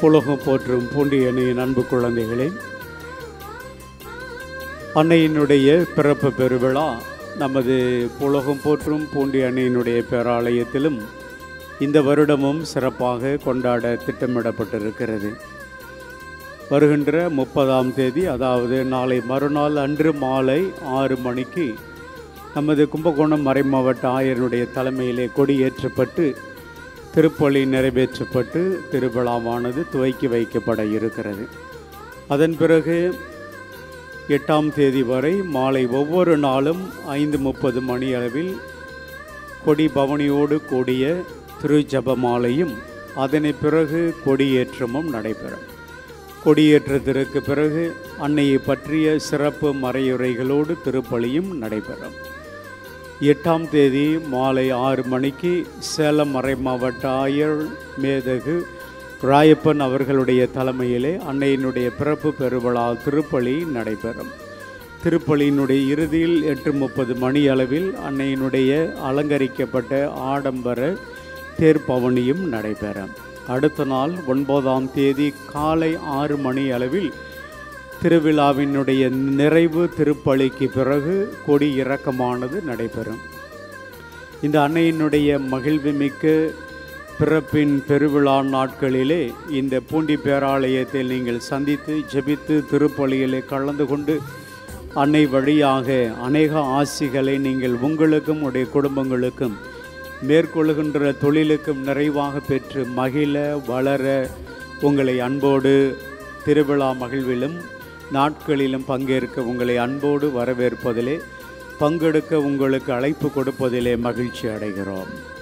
புலகம் போற்றும் பூண்டி அணியின் அன்பு குழந்தைகளே அன்னையினுடைய பிறப்பு பெருவிழா நமது புலகம் போற்றும் பூண்டி அணியினுடைய பேராலயத்திலும் இந்த வருடமும் சிறப்பாக கொண்டாட திட்டமிடப்பட்டிருக்கிறது வருகின்ற முப்பதாம் தேதி அதாவது நாளை மறுநாள் அன்று மாலை ஆறு மணிக்கு நமது கும்பகோணம் மறைமாவட்ட ஆயருடைய தலைமையிலே கொடியேற்றப்பட்டு திருப்பலி நிறைவேற்றப்பட்டு திருவிழாவானது துவக்கி வைக்கப்பட இருக்கிறது அதன் பிறகு எட்டாம் தேதி வரை மாலை ஒவ்வொரு நாளும் ஐந்து முப்பது மணி அளவில் கொடி பவனியோடு கூடிய திருஜபமாலையும் அதனை பிறகு கொடியேற்றமும் நடைபெறும் கொடியேற்றத்திற்கு பிறகு அன்னையை பற்றிய சிறப்பு மறையுரைகளோடு திருப்பலியும் நடைபெறும் எட்டாம் தேதி மாலை ஆறு மணிக்கு சேலம் மறை மாவட்ட ஆயர் மேதகு ராயப்பன் அவர்களுடைய தலைமையிலே அன்னையினுடைய பிறப்பு பெருவிழா திருப்பலி நடைபெறும் திருப்பலியினுடைய இறுதியில் எட்டு முப்பது மணி அளவில் அன்னையினுடைய அலங்கரிக்கப்பட்ட ஆடம்பர தேர்ப்பவனியும் நடைபெறும் அடுத்த நாள் ஒன்பதாம் தேதி காலை ஆறு மணி அளவில் திருவிழாவினுடைய நிறைவு திருப்பலிக்கு பிறகு கொடி இறக்கமானது நடைபெறும் இந்த அன்னையினுடைய மகிழ்வுமிக்க பிறப்பின் பெருவிழா நாட்களிலே இந்த பூண்டி பேராலயத்தில் நீங்கள் சந்தித்து ஜெபித்து திருப்பலியிலே கலந்து கொண்டு அன்னை வழியாக அநேக ஆசிகளை நீங்கள் உங்களுக்கும் உடைய குடும்பங்களுக்கும் மேற்கொள்கின்ற தொழிலுக்கும் நிறைவாக பெற்று மகிழ வளர உங்களை அன்போடு திருவிழா மகிழ்விலும் நாட்களிலும் பங்கேற்க உங்களை அன்போடு வரவேற்பதிலே பங்கெடுக்க உங்களுக்கு அழைப்பு கொடுப்பதிலே மகிழ்ச்சி அடைகிறோம்